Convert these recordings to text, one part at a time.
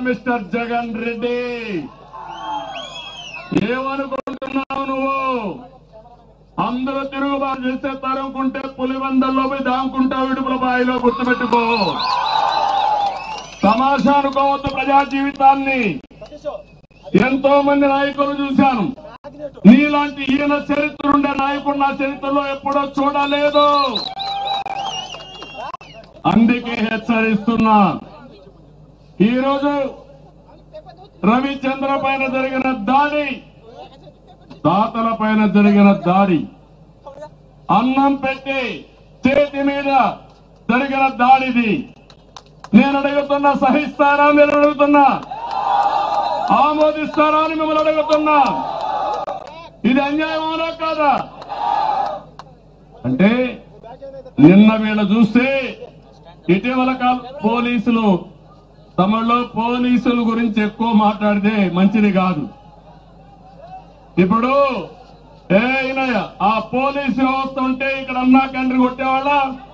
Mister Jagan Reddy ఏమనుకుంటున్నావు నువ్వు అందరూ తిరుగుబాటు చేస్తే తరుముకుంటే పులివందల్లో పోయి దాముకుంటావు ఇడుపుల బాయిలో గుర్తుపెట్టుకో తమాషా అనుకోవద్దు ప్రజా జీవితాన్ని ఎంతో మంది నాయకులు చూశాను నీలాంటి ఈయన చరిత్ర ఉండే నాయకుడు నా చరిత్రలో ఎప్పుడో చూడలేదు అందుకే హెచ్చరిస్తున్నా ఈరోజు రవిచంద్ర పైన జరిగిన దాడి దాతల పైన జరిగిన దాడి అన్నం పెట్టి చేతి మీద జరిగిన దాడిది నేను అడుగుతున్నా సహిస్తారా మీరు అడుగుతున్నా ఆమోదిస్తారా అని మిమ్మల్ని అడుగుతున్నా ఇది అన్యాయమోనా కాదా అంటే నిన్న వీళ్ళ చూస్తే ఇటీవల కాల పోలీసులు తమలో పోలీసుల గురించి ఎక్కువ మాట్లాడితే మంచిది కాదు ఇప్పుడు ఏ ఈయనయ్య, ఆ పోలీసు వ్యవస్థ ఉంటే ఇక్కడ అన్నా కండ్రి కొట్టేవాళ్ళ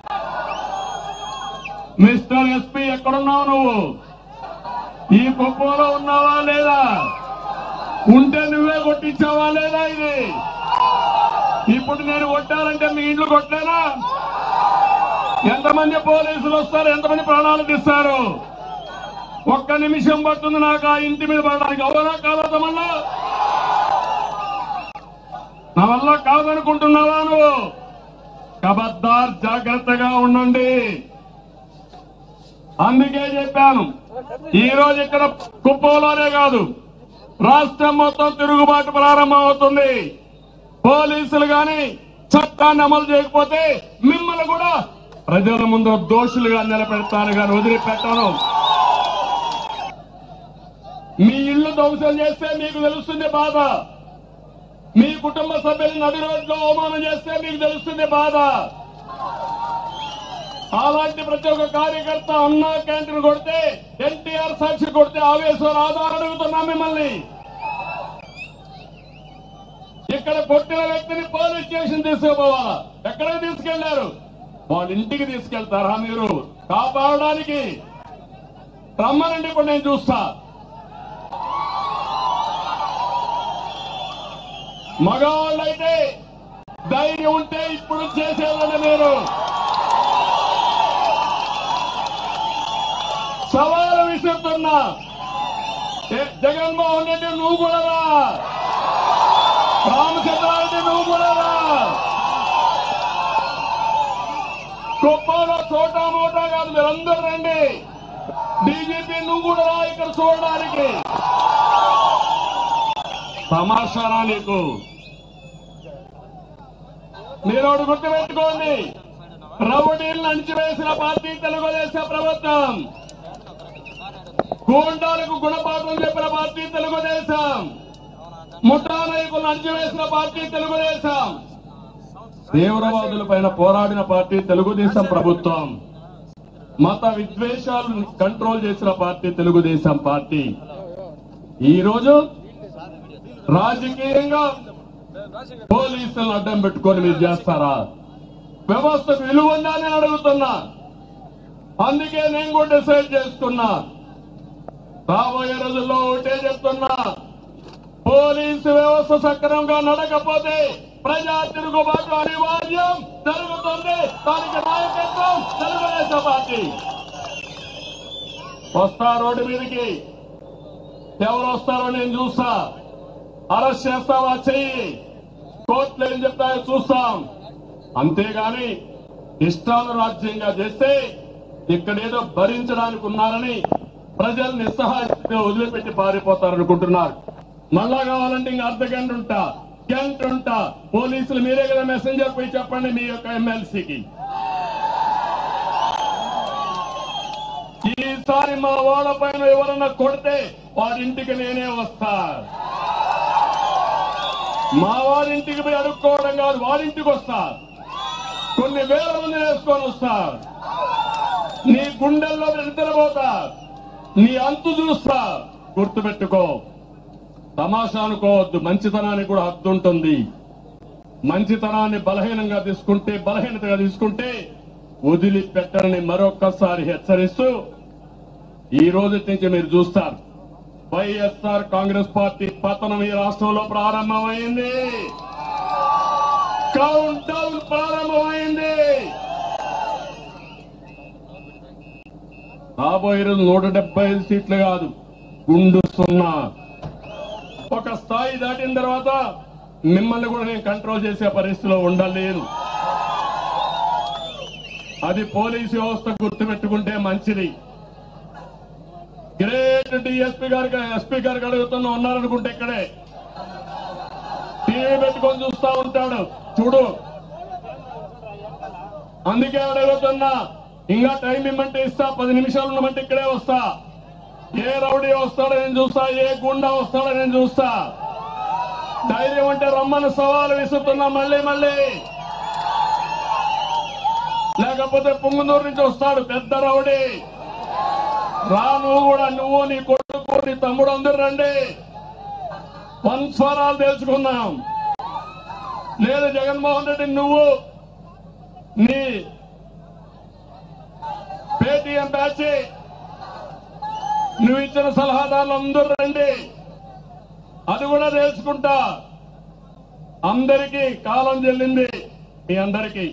మిస్టర్ ఎస్పీ ఎక్కడున్నావు నువ్వు ఈ కుప్పంలో ఉన్నావా లేదా ఉంటే నువ్వే కొట్టించావా లేదా ఇది ఇప్పుడు నేను కొట్టాలంటే మీ ఇంట్లో కొట్టలేనా ఎంతమంది పోలీసులు వస్తారు ఎంతమంది ప్రాణాలు తీస్తారు ఒక్క నిమిషం పడుతుంది నాకు ఆ ఇంటి మీద పడడానికి అవునా కాదా తమన్నా నా వల్ల కాదనుకుంటున్నావా నువ్వు కబద్దార్ జాగ్రత్తగా ఉండండి అందుకే చెప్పాను ఈ రోజు ఇక్కడ కుప్పంలోనే కాదు రాష్ట్రం మొత్తం తిరుగుబాటు ప్రారంభం అవుతుంది పోలీసులు గాని చట్టాన్ని అమలు చేయకపోతే మిమ్మల్ని కూడా ప్రజల ముందు దోషులుగా నిలబెడతాను కానీ వదిలిపెట్టాను మీ ఇల్లు ధ్వంసం చేస్తే మీకు తెలుస్తుంది బాధ మీ కుటుంబ సభ్యులు నడి రోడ్లో అవమానం చేస్తే మీకు తెలుస్తుంది బాధ అలాంటి ప్రతి ఒక్క కార్యకర్త అన్నా క్యాంటీన్ కొడితే ఎన్టీఆర్ సాక్షి కొడితే ఆవేశం రాదా అని అడుగుతున్నా మిమ్మల్ని ఇక్కడ కొట్టిన వ్యక్తిని పోలీస్ స్టేషన్ తీసుకుపోవాలా ఎక్కడికి తీసుకెళ్లారు వాళ్ళ ఇంటికి తీసుకెళ్తారా మీరు కాపాడడానికి రమ్మనండి ఇప్పుడు నేను చూస్తా మగవాళ్ళైతే ధైర్యం ఉంటే ఇప్పుడు చేసేదండి మీరు సవాలు విసురుతున్నా ఏ, జగన్మోహన్ రెడ్డి నువ్వు కూడా రా రామచంద్రారెడ్డి నువ్వు కూడా రా కుప్పంలో చోటా మోటా కాదు మీరందరూ రండి డీజీపీ నువ్వు కూడా రా ఇక్కడ చూడడానికి తమాషానా నీకు మీరు ఒకటి గుర్తుపెట్టుకోండి రౌడీలను అణిచివేసిన పార్టీ తెలుగుదేశం ప్రభుత్వం గూండాలకు గుణపాఠం చెప్పిన పార్టీ తెలుగుదేశం ముఠా నాయకులను అణిచివేసిన పార్టీ తెలుగుదేశం తీవ్రవాదుల పైన పోరాడిన పార్టీ తెలుగుదేశం ప్రభుత్వం మత విద్వేషాలను కంట్రోల్ చేసిన పార్టీ తెలుగుదేశం పార్టీ ఈ రోజు రాజకీయంగా పోలీసులను అడ్డం పెట్టుకొని మీరు చేస్తారా వ్యవస్థకు విలువ ఉందా అని అడుగుతున్నా అందుకే నేను కూడా డిసైడ్ చేసుకున్నా రాబోయే రోజుల్లో ఒకటే చెప్తున్నా పోలీసు వ్యవస్థ సక్రమంగా నడకపోతే ప్రజా తిరుగుబాటు అనివార్యం జరుగుతుంది దానికి నాయకత్వం తెలుగుదేశం పార్టీ వస్తా రోడ్డు మీదకి ఎవరు వస్తారో నేను చూస్తా అరెస్ట్ చేస్తావా చెయ్యి కోర్టులు ఏం చెప్తాయో చూస్తాం అంతేగాని ఇష్టాలు రాజ్యంగా చేస్తే ఇక్కడేదో భరించడానికి ఉన్నారని ప్రజలు నిస్సహాయ స్థితిలో వదిలిపెట్టి పారిపోతారనుకుంటున్నారు మళ్ళా కావాలంటే ఇంకా అర్ధ గంట ఉంటా గంట ఉంటా పోలీసులు మీరే కదా మెసెంజర్ పోయి చెప్పండి మీ యొక్క ఎమ్మెల్సీకి ఈసారి మా వాళ్ళ పైన ఎవరన్నా కొడితే వాడింటికి నేనే వస్తా మా వారింటికి పోయి అడుక్కోవడం కాదు వారింటికి వస్తా కొన్ని వేల మంది వేసుకొని వస్తా నీ గుండెల్లో నిద్రపోతా నీ అంతు చూస్తా గుర్తుపెట్టుకో తమాషా అనుకోవద్దు మంచితనానికి కూడా హద్దు ఉంటుంది మంచితనాన్ని బలహీనంగా తీసుకుంటే బలహీనతగా తీసుకుంటే వదిలిపెట్టనని మరొక్కసారి హెచ్చరిస్తూ ఈ రోజు నుంచి మీరు చూస్తారు వైఎస్ఆర్ కాంగ్రెస్ పార్టీ పతనం ఈ రాష్ట్రంలో ప్రారంభమైంది కౌంట్ డౌన్ ప్రారంభమైంది రాబోయే రోజు నూట డెబ్బై ఐదు సీట్లు కాదు గుండు సున్నా ఒక స్థాయి దాటిన తర్వాత మిమ్మల్ని కూడా నేను కంట్రోల్ చేసే పరిస్థితిలో ఉండలేను అది పోలీసు వ్యవస్థ గుర్తుపెట్టుకుంటే మంచిది గ్రేట్ డిఎస్పీ గారికి ఎస్పీ గారికి అడుగుతున్నా ఉన్నారనుకుంటే ఇక్కడే టీవీ పెట్టుకొని చూస్తా ఉంటాడు చూడు అందుకే అడుగుతున్నా ఇంకా టైం ఇమ్మంటే ఇస్తా పది నిమిషాలు ఉండమంటే ఇక్కడే వస్తా ఏ రౌడీ వస్తాడో నేను చూస్తా ఏ గుండా వస్తాడో నేను చూస్తా ధైర్యం అంటే రమ్మని సవాలు విసురుతున్నా మళ్ళీ మళ్ళీ లేకపోతే పొంగునూరు నుంచి వస్తాడు పెద్ద రౌడీ రా నువ్వు కూడా నువ్వు నీ కొడుకు నీ తమ్ముడు అందరు రండి వంశవరాలు తెలుసుకుందాం లేదు జగన్మోహన్ రెడ్డి నువ్వు నీ పేటీఎం బ్యాచ్ నువ్వు ఇచ్చిన సలహాదారులు అందరూ రండి అది కూడా తెలుసుకుంటా అందరికీ కాలం చెల్లింది మీ అందరికీ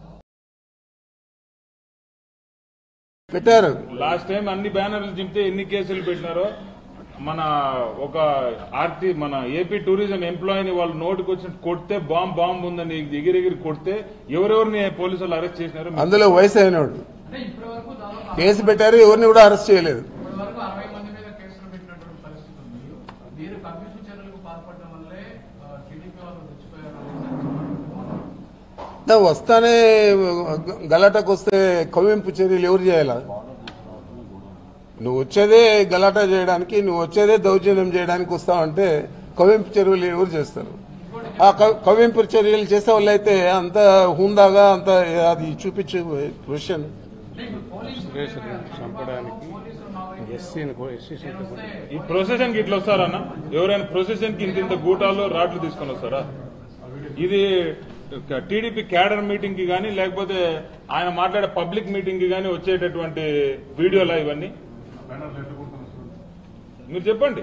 పెట్టారు లాస్ట్ టైం అన్ని బ్యానర్లు చింపితే ఎన్ని కేసులు పెట్టినారో మన ఒక ఆర్టీ మన ఏపీ టూరిజం ఎంప్లాయీని వాళ్ళు నోటికి వచ్చి కొడితే బాంబ్ బాంబ్ ఉందని ఎగిరెగిరి కొడితే ఎవరెవరిని పోలీసు వాళ్ళు అరెస్ట్ చేసినారు అందులో వయసు అయినోడు కేసు పెట్టారు ఎవరిని కూడా అరెస్ట్ చేయలేదు ఇప్పటి వరకు అరవై మంది మీద కేసులు పెట్టినటువంటి పరిస్థితి ఉంది మీరు కమ్యూనిస్ట్ చర్యలకు పాల్పడడం వల్లే టీడీపీ వాళ్ళు తెచ్చిపోయారు దా వస్తానే గలాటాకు వస్తే కవ్వింపు చర్యలు ఎవరు చేయాలా నువ్వు వచ్చేదే గలాటా చేయడానికి నువ్వు వచ్చేదే దౌర్జన్యం చేయడానికి వస్తావంటే కవ్వింపు చర్యలు ఎవరు చేస్తారు ఆ కవ్- కవ్వింపు చర్యలు చేసే వాళ్ళు అయితే అంత హుందాగా అంత అది చూపించే క్వశ్చన్ ఈ ప్రొసెషన్ కి ఇట్లా వస్తారన్న ఎవరైనా ప్రొసెషన్ కి ఇంత ఇంత గూటాలు రాడ్లు తీసుకొని వస్తారా ఇది టీడీపీ క్యాడర్ మీటింగ్ కి గానీ లేకపోతే ఆయన మాట్లాడే పబ్లిక్ మీటింగ్ కి గానీ వచ్చేటటువంటి వీడియోలా ఇవన్నీ మీరు చెప్పండి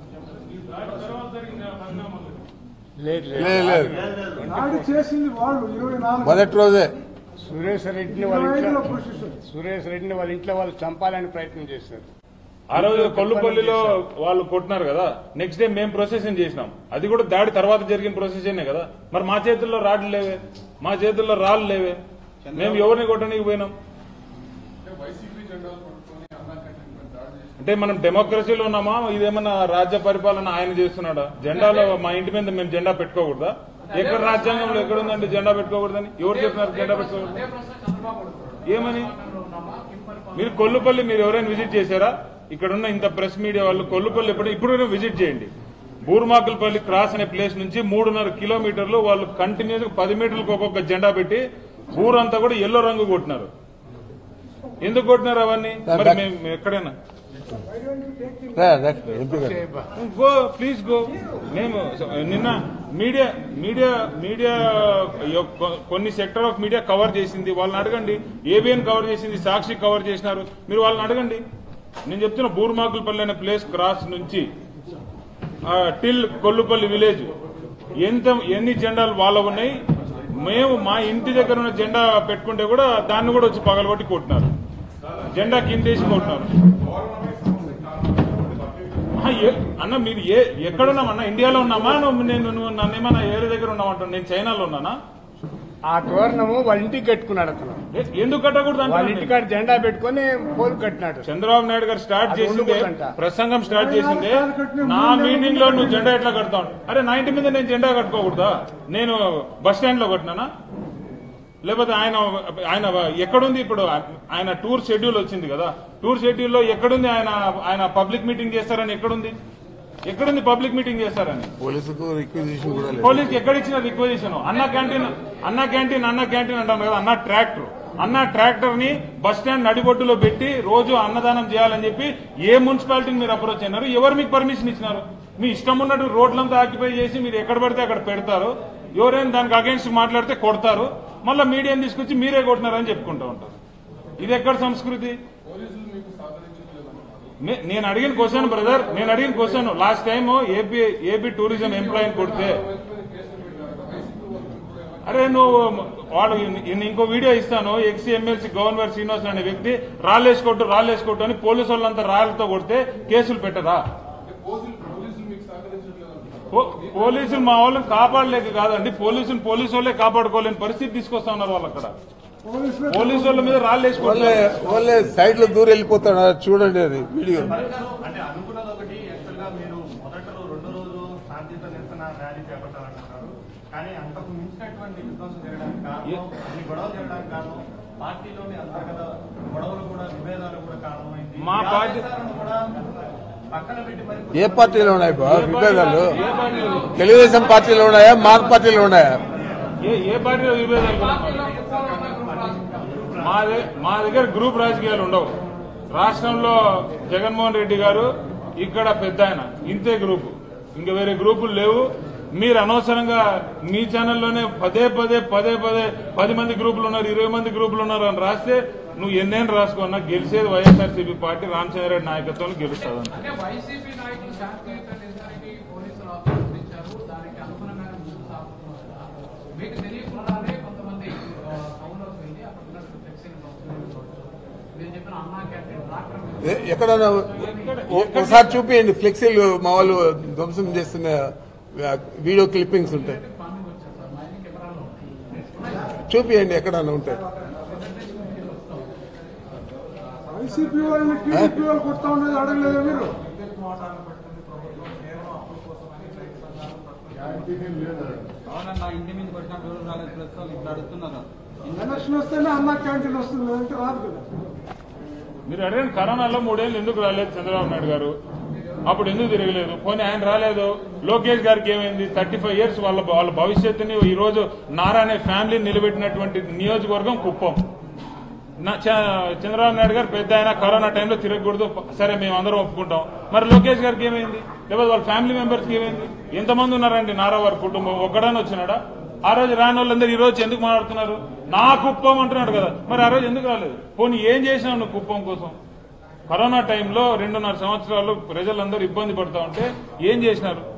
లేదు లేదు దాడి చేసింది వాళ్ళు ఇరవై నాలుగు మొదటి రోజే సురేష్ రెడ్డిని వాళ్ళ ఇరవై ఐదులో ఇంట్లో పొజిషన్ సురేష్ రెడ్డిని వాళ్ళ ఇంట్లో వాళ్ళు చంపాలని ప్రయత్నం చేశారు ఆ రోజు కొల్లుపల్లిలో వాళ్ళు కొట్టినారు కదా నెక్స్ట్ డే మేము ప్రొసెషన్ చేసినాం అది కూడా దాడి తర్వాత జరిగిన ప్రొసెషనే కదా మరి మా చేతుల్లో రాడ్లు లేవే మా చేతుల్లో రాళ్ళు లేవే మేము ఎవరిని కొట్టడానికి పోయినాం అంటే మనం డెమోక్రసీలో ఉన్నామా ఇదేమన్నా రాజ్య పరిపాలన ఆయన చేస్తున్నాడా జెండాలో మా ఇంటి మీద మేము జెండా పెట్టుకోకూడదా ఎక్కడ రాజ్యాంగంలో ఎక్కడ ఉందండి జెండా పెట్టుకోకూడదని ఎవరు చెప్పినారు జెండా పెట్టుకోకూడదు ఏమని మీరు కొల్లుపల్లి మీరు ఎవరైనా విజిట్ చేశారా ఇక్కడ ఉన్న ఇంత ప్రెస్ మీడియా వాళ్ళు కొల్లుపల్లి ఎప్పుడు ఇప్పుడు విజిట్ చేయండి బూర్మాకులపల్లి క్రాస్ అనే ప్లేస్ నుంచి మూడున్నర కిలోమీటర్లు వాళ్ళు కంటిన్యూస్ పది మీటర్లకు ఒక్కొక్క జెండా పెట్టి ఊరంతా కూడా ఎల్లో రంగు కొట్టినారు ఎందుకు కొట్టినారు అవన్నీ మరి మేము మేము ఎక్కడైనా రా, రా, ఎంపీ గారు. గో ప్లీజ్ గో మేము నిన్న మీడియా మీడియా మీడియా యొ- కొన్ని సెక్టర్ ఆఫ్ మీడియా కవర్ చేసింది వాళ్ళని అడగండి ఏబిఎన్ కవర్ చేసింది సాక్షి కవర్ చేసినారు మీరు వాళ్ళని అడగండి నేను చెప్తున్న బూర్మాకులపల్లి అనే ప్లేస్ క్రాస్ నుంచి ఆ, టిల్ కొల్లుపల్లి విలేజ్ ఎంత ఎన్ని జెండాలు వాళ్ళ ఉన్నాయి మేము మా ఇంటి దగ్గర ఉన్న జెండా పెట్టుకుంటే కూడా దాన్ని కూడా వచ్చి పగలగొట్టి కొట్టినారు జెండా కిందేసి కొట్టినారు ఆహా, ఏ- అన్న మీరు ఏ ఎక్కడున్నామన్నా ఇండియాలో ఉన్నామా నువ్వు నేను నువ్వు నన్ను ఏమన్నా ఏరే దగ్గర ఉన్నామంటావు నేను చైనాలో ఉన్నానా ఆ తోరణము వాళ్ళ ఇంటికి కట్టుకున్నాడు అతను ఏ- ఎందుకు కట్టకూడదు వాళ్ళ అంటున్నాను నేను. ఇంటికాడ జెండా పెట్టుకుని పోలు కట్టినాడు చంద్రబాబు నాయుడు గారు స్టార్ట్ అది చేసిందే ఉండకూడదంట. ప్రసంగం స్టార్ట్ చేసిందే నా మీటింగ్ లో నువ్వు జెండా ఎట్లా కడతావు అరే నా ఇంటి మీద నేను జెండా కట్టుకోకూడదా నేను బస్ స్టాండ్ లో కట్టినానా లేకపోతే ఆయన ఆయన ఎక్కడుంది ఇప్పుడు ఆయన టూర్ షెడ్యూల్ వచ్చింది కదా టూర్ షెడ్యూల్ లో ఎక్కడుంది ఆయన ఆయన పబ్లిక్ మీటింగ్ చేస్తారని ఎక్కడుంది ఎక్కడుంది పబ్లిక్ మీటింగ్ చేస్తారని పోలీసుకు రిక్విజిషన్ కూడా లేదు పోలీస్ ఎక్కడ ఇచ్చిన రిక్వజిషన్ అన్న క్యాంటీన్ అన్న క్యాంటీన్ అన్న క్యాంటీన్ అంటాను కదా అన్న ట్రాక్టర్ అన్న ట్రాక్టర్ ని బస్ స్టాండ్ నడిబొట్టులో పెట్టి రోజు అన్నదానం చేయాలని చెప్పి ఏ మున్సిపాలిటీని మీరు అప్రోచ్ అయినారు ఎవరు మీకు పర్మిషన్ ఇచ్చినారు మీ ఇష్టం ఉన్నట్టు రోడ్లంతా ఆక్యుపై చేసి మీరు ఎక్కడ పడితే అక్కడ పెడతారు ఎవరైనా దానికి అగేన్స్ట్ మాట్లాడితే కొడతారు మళ్ళీ మీడియాని తీసుకొచ్చి మీరే కొట్టినారని చెప్పుకుంటూ ఉంటారు ఇది ఎక్కడ సంస్కృతి నే- నేను అడిగిన క్వశ్చన్ బ్రదర్ నేను అడిగిన question last time AP AP tourism ఎంప్లాయీని కొడితే అరే నువ్వు వాడు ఇన్- ఇంకో వీడియో ఇస్తాను ఎక్స్ ఎమ్మెల్సీ గవర్నర్ శ్రీనివాస్ అనే వ్యక్తి రాళ్ళేసుకొట్టు రాళ్ళేసుకొట్టు అని పోలీసు వాళ్ళంతా రాళ్లతో కొడితే కేసులు పెట్టరా పో- పోలీసులు మా వాళ్ళని కాపాడలేక కాదండి పోలీసులు పోలీసు వాళ్ళే కాపాడుకోలేని పరిస్థితి తీసుకొస్తా ఉన్నారు వాళ్ళు అక్కడ పోలీసులు పోలీసు వాళ్ళ మీద రాళ్ళేసుకొట్టు వాళ్ళే వాళ్ళే సైడ్ లో దూరం వెళ్ళిపోతాడు చూడండి అది వీడియో అంటే అనుకున్నది ఒకటి యాక్చువల్ గా మీరు మొదటి రోజు రెండో రోజు శాంతియుత నిరసన ర్యాలీ చేపట్టాలంటున్నారు కానీ అంతకు మించినటువంటి విధ్వంసం జరగడానికి కారణం ఈ గొడవలు జరగడానికి కారణం పార్టీలోని అంతర్గత గొడవలు కూడా విభేదాలు కూడా కారణమైంది మా ఈ పార్టీ- ఆదేశాలను కూడా పక్కన పెట్టి మరి ఏ పార్టీలో ఉన్నాయి బా విభేదాలు ఏ పార్టీలో తెలుగుదేశం పార్టీలో ఉన్నాయా మార్క్ పార్టీలో ఉన్నాయా ఏ ఏ పార్టీలో విభేదాలు ఉన్నాయి? మా ద- మా దగ్గర గ్రూప్ రాజకీయాలు ఉండవు రాష్ట్రంలో జగన్మోహన్ రెడ్డి గారు ఇక్కడ పెద్ద ఆయన ఇంతే గ్రూపు ఇంకా వేరే గ్రూపులు లేవు మీరు అనవసరంగా మీ ఛానల్లోనే పదే పదే పదే పదే పది మంది గ్రూపులు ఉన్నారు ఇరవై మంది గ్రూపులు ఉన్నారు అని రాస్తే నువ్వు ఎన్నేళ్ళు రాసుకున్నా గెలిచేది వైఎస్ఆర్సీపీ పార్టీ రామచంద్రరెడ్డి నాయకత్వంలో గెలుస్తుంది అంటే వైసీపీ నాయకులు శాంతియుత నిరసనకి పోలీసులు ఆహ్వానించారు దానికి అనుగుణంగానే ముందుకు సాగుతున్నారు కదా. మీకు తెలియకుండానే కొంతమంది ఆ, టౌన్లోకి వెళ్ళి అక్కడ ఉన్నటువంటి ఫ్లెక్సీని పంపుతున్నారు. మీరు చెప్పిన అన్నా క్యాంటీన్ ట్రాక్టర్ మీద ఏ- ఎక్కడన్నా ఓ- ఒకసారి చూపియండి ఫ్లెక్సీలు మా వాళ్ళు ధ్వంసం చేస్తున్న ఆ, వీడియో క్లిప్పింగ్స్ ఉంటాయి ఫార్మింగ్ వచ్చారు సార్ మా ఇంటి కెమెరాలో ఉన్నాయి. చూపియండి ఎక్కడన్నా ఉంటాయి వైసీపీ వాళ్ళని టీడీపీ వాళ్ళు కొడతా ఉండేది అడగలేదా మీరు అవునన్నా ఇంటి మీద కొట్టిన ఎవరు రాలేదు ప్రస్తుతం ఇప్పుడు అడుగుతున్నారు ఎలక్షన్ వస్తేనే అన్నా క్యాంటీన్ వస్తుంది లేదంటే రాదు కదా మీరు అడిగిన కరోనాలో మూడేళ్ళు ఎందుకు రాలేదు చంద్రబాబు నాయుడు గారు అప్పుడు ఎందుకు తిరగలేదు పోనీ ఆయన రాలేదు లోకేష్ గారికి ఏమైంది థర్టీ ఫైవ్ ఇయర్స్ వాళ్ళ వాళ్ళ భవిష్యత్తుని ఈ రోజు నారా అనే ఫ్యామిలీని నిలబెట్టినటువంటి నియోజకవర్గం కుప్పం నా- చ- చంద్రబాబు నాయుడు గారు పెద్ద ఆయన కరోనా టైంలో తిరగకూడదు సరే మేము అందరం ఒప్పుకుంటాం మరి లోకేష్ గారికి ఏమైంది లేకపోతే వాళ్ళ ఫ్యామిలీ మెంబర్స్ కి ఏమైంది ఎంతమంది ఉన్నారండి నారా వారి కుటుంబం ఒక్కడని వచ్చినాడా ఆ రోజు రాని వాళ్ళందరూ ఈ రోజు ఎందుకు మాట్లాడుతున్నారు నా కుప్పం అంటున్నాడు కదా మరి ఆ రోజు ఎందుకు రాలేదు పోనీ ఏం చేసినావు నువ్వు కుప్పం కోసం కరోనా టైంలో రెండున్నర సంవత్సరాలు ప్రజలందరూ ఇబ్బంది పడతా ఉంటే ఏం చేసినారు